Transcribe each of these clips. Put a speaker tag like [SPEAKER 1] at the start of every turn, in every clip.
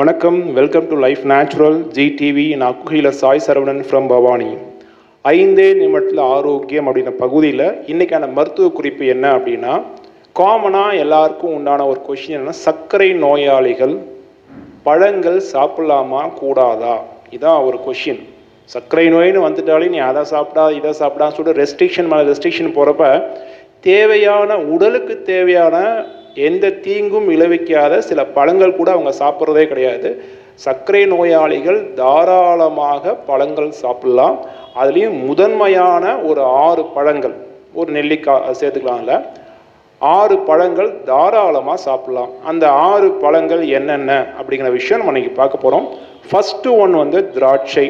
[SPEAKER 1] வணக்கம் welcome to life natural G TV நான் குகையில் சாய் சரவணன் ஃப்ரம் பவானி ஐந்தே நிமிடத்தில் ஆரோக்கியம் அப்படின்ற பகுதியில் இன்றைக்கான மருத்துவ குறிப்பு என்ன அப்படின்னா காமனாக எல்லாருக்கும் உண்டான ஒரு கொஷின் என்னன்னா சர்க்கரை நோயாளிகள் பழங்கள் சாப்பிடலாமா கூடாதா இதான் ஒரு கொஷின் சர்க்கரை நோயின்னு வந்துட்டாலே நீ அதை சாப்பிட்டா இதை சாப்பிடான்னு சொல்லிட்டு ரெஸ்ட்ரிக்ஷன் மேலே ரெஸ்ட்ரிக்ஷன் போகிறப்ப தேவையான உடலுக்கு தேவையான எந்த தீங்கும் விளைவிக்காத சில பழங்கள் கூட அவங்க சாப்பிட்றதே கிடையாது சர்க்கரை நோயாளிகள் தாராளமாக பழங்கள் சாப்பிடலாம் அதுலேயும் முதன்மையான ஒரு ஆறு பழங்கள் ஒரு நெல்லிக்காய் சேர்த்துக்கலாம்ல ஆறு பழங்கள் தாராளமாக சாப்பிடலாம் அந்த ஆறு பழங்கள் என்னென்ன அப்படிங்கிற விஷயம் நம்ம இன்னைக்கு பார்க்க போகிறோம் ஃபஸ்ட்டு ஒன் வந்து திராட்சை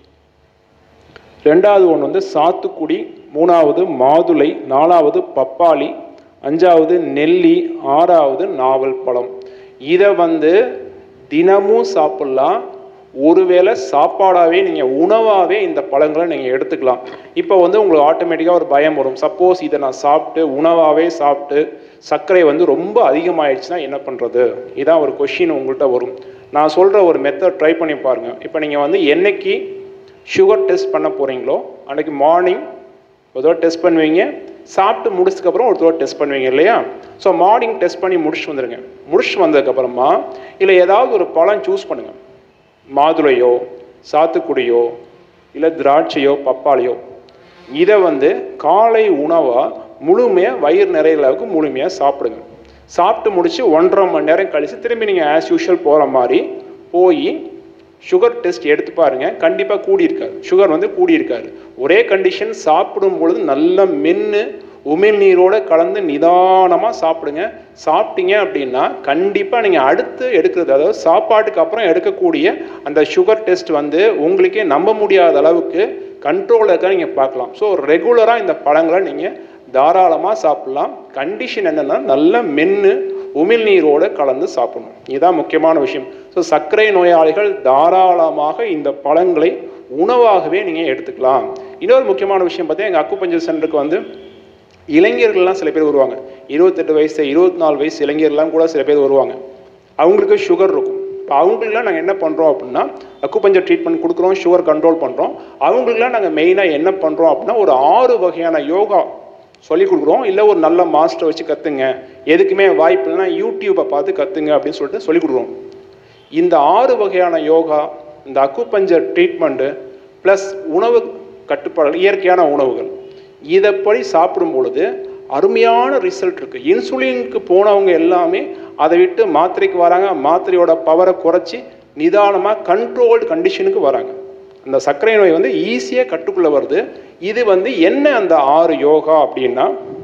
[SPEAKER 1] ரெண்டாவது ஒன்று வந்து சாத்துக்குடி மூணாவது மாதுளை நாலாவது பப்பாளி அஞ்சாவது நெல்லி ஆறாவது நாவல் பழம் இதை வந்து தினமும் சாப்பிட்லாம் ஒருவேளை சாப்பாடாகவே நீங்கள் உணவாகவே இந்த பழங்களை நீங்கள் எடுத்துக்கலாம் இப்போ வந்து உங்களுக்கு ஆட்டோமேட்டிக்காக ஒரு பயம் வரும் சப்போஸ் இதை நான் சாப்பிட்டு உணவாகவே சாப்பிட்டு சர்க்கரை வந்து ரொம்ப அதிகமாயிடுச்சுன்னா என்ன பண்ணுறது இதான் ஒரு கொஷின் உங்கள்கிட்ட வரும் நான் சொல்கிற ஒரு மெத்தட் ட்ரை பண்ணி பாருங்கள் இப்போ நீங்கள் வந்து என்னைக்கு சுகர் டெஸ்ட் பண்ண போகிறீங்களோ அன்றைக்கி மார்னிங் ஒரு தடவை டெஸ்ட் பண்ணுவீங்க சாப்பிட்டு முடிச்சதுக்கப்புறம் ஒரு தடவை டெஸ்ட் பண்ணுவீங்க இல்லையா ஸோ மார்னிங் டெஸ்ட் பண்ணி முடிச்சுட்டு வந்துடுங்க முடிச்சுட்டு வந்ததுக்கப்புறமா இல்லை ஏதாவது ஒரு பழம் சூஸ் பண்ணுங்கள் மாதுளையோ சாத்துக்குடியோ இல்லை திராட்சையோ பப்பாளியோ இதை வந்து காலை உணவாக முழுமையாக வயிறு நிறைய அளவுக்கு முழுமையாக சாப்பிடுங்க சாப்பிட்டு முடிச்சு ஒன்றரை மணி நேரம் கழித்து திரும்பி நீங்கள் ஆஸ் யூஷுவல் போகிற மாதிரி போய் சுகர் டெஸ்ட் எடுத்து பாருங்க கண்டிப்பாக கூடியிருக்காரு சுகர் வந்து கூடியிருக்காரு ஒரே கண்டிஷன் சாப்பிடும் பொழுது நல்ல மென்று உமிழ்நீரோட கலந்து நிதானமாக சாப்பிடுங்க சாப்பிட்டீங்க அப்படின்னா கண்டிப்பாக நீங்கள் அடுத்து எடுக்கிறது அதாவது சாப்பாட்டுக்கு அப்புறம் எடுக்கக்கூடிய அந்த சுகர் டெஸ்ட் வந்து உங்களுக்கே நம்ப முடியாத அளவுக்கு கண்ட்ரோலில் இருக்க நீங்கள் பார்க்கலாம் ஸோ ரெகுலராக இந்த பழங்களை நீங்கள் தாராளமாக சாப்பிட்லாம் கண்டிஷன் என்னென்னா நல்ல மென்று உமிழ்நீரோடு கலந்து சாப்பிடணும் இதுதான் முக்கியமான விஷயம் ஸோ சர்க்கரை நோயாளிகள் தாராளமாக இந்த பழங்களை உணவாகவே நீங்கள் எடுத்துக்கலாம் இன்னொரு முக்கியமான விஷயம் பார்த்தீங்கன்னா எங்கள் அக்குப்பஞ்சர் சென்டருக்கு வந்து இளைஞர்கள்லாம் சில பேர் வருவாங்க இருபத்தெட்டு வயசு இருபத்தி நாலு வயசு இளைஞர்லாம் கூட சில பேர் வருவாங்க அவங்களுக்கு சுகர் இருக்கும் இப்போ அவங்களுக்குலாம் நாங்கள் என்ன பண்ணுறோம் அப்படின்னா அக்குப்பஞ்சர் ட்ரீட்மெண்ட் கொடுக்குறோம் சுகர் கண்ட்ரோல் பண்ணுறோம் அவங்களுக்குலாம் நாங்கள் மெயினாக என்ன பண்ணுறோம் அப்படின்னா ஒரு ஆறு வகையான யோகா சொல்லி கொடுக்குறோம் இல்லை ஒரு நல்ல மாஸ்டர் வச்சு கற்றுங்க எதுக்குமே வாய்ப்பு இல்லைன்னா யூடியூப்பை பார்த்து கற்றுங்க அப்படின்னு சொல்லிட்டு சொல்லி கொடுக்குறோம் இந்த ஆறு வகையான யோகா இந்த அக்குப்பஞ்சர் ட்ரீட்மெண்ட்டு ப்ளஸ் உணவு கட்டுப்பாடுகள் இயற்கையான உணவுகள் இதைப்படி சாப்பிடும் பொழுது அருமையான ரிசல்ட் இருக்குது இன்சுலினுக்கு போனவங்க எல்லாமே அதை விட்டு மாத்திரைக்கு வராங்க மாத்திரையோட பவரை குறைச்சி நிதானமாக கண்ட்ரோல்டு கண்டிஷனுக்கு வராங்க அந்த சர்க்கரை நோய் வந்து ஈஸியாக கட்டுக்குள்ளே வருது இது வந்து என்ன அந்த ஆறு யோகா அப்படின்னா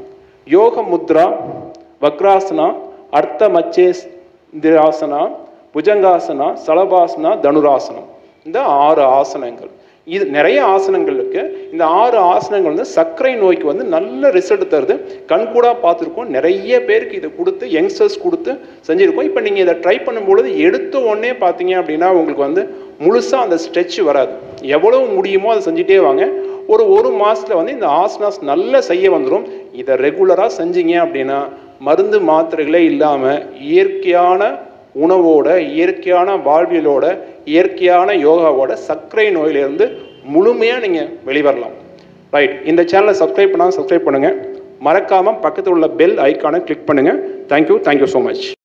[SPEAKER 1] யோக முத்ரா வக்ராசனா அர்த்த மச்சேந்திராசனா புஜங்காசனா சலபாசனா தனுராசனம் இந்த ஆறு ஆசனங்கள் இது நிறைய ஆசனங்கள் இருக்கு இந்த ஆறு ஆசனங்கள் வந்து சர்க்கரை நோய்க்கு வந்து நல்ல ரிசல்ட் தருது கண்கூடா பார்த்துருக்கோம் நிறைய பேருக்கு இதை கொடுத்து யங்ஸ்டர்ஸ் கொடுத்து செஞ்சுருக்கோம் இப்போ நீங்கள் இதை ட்ரை பண்ணும்பொழுது எடுத்த உடனே பார்த்தீங்க அப்படின்னா உங்களுக்கு வந்து முழுசாக அந்த ஸ்ட்ரெச் வராது எவ்வளவு முடியுமோ அதை செஞ்சுட்டே வாங்க ஒரு ஒரு மாதத்தில் வந்து இந்த ஆசனாஸ் நல்லா செய்ய வந்துடும் இதை ரெகுலராக செஞ்சீங்க அப்படின்னா மருந்து மாத்திரைகளே இல்லாமல் இயற்கையான உணவோட இயற்கையான வாழ்வியலோட இயற்கையான யோகாவோட சர்க்கரை நோயிலிருந்து முழுமையாக நீங்கள் வெளிவரலாம் ரைட் இந்த சேனலை சப்ஸ்கிரைப் பண்ணால் சப்ஸ்கிரைப் பண்ணுங்கள் மறக்காமல் பக்கத்தில் உள்ள பெல் ஐக்கானை கிளிக் பண்ணுங்கள் தேங்க்யூ தேங்க்யூ ஸோ மச்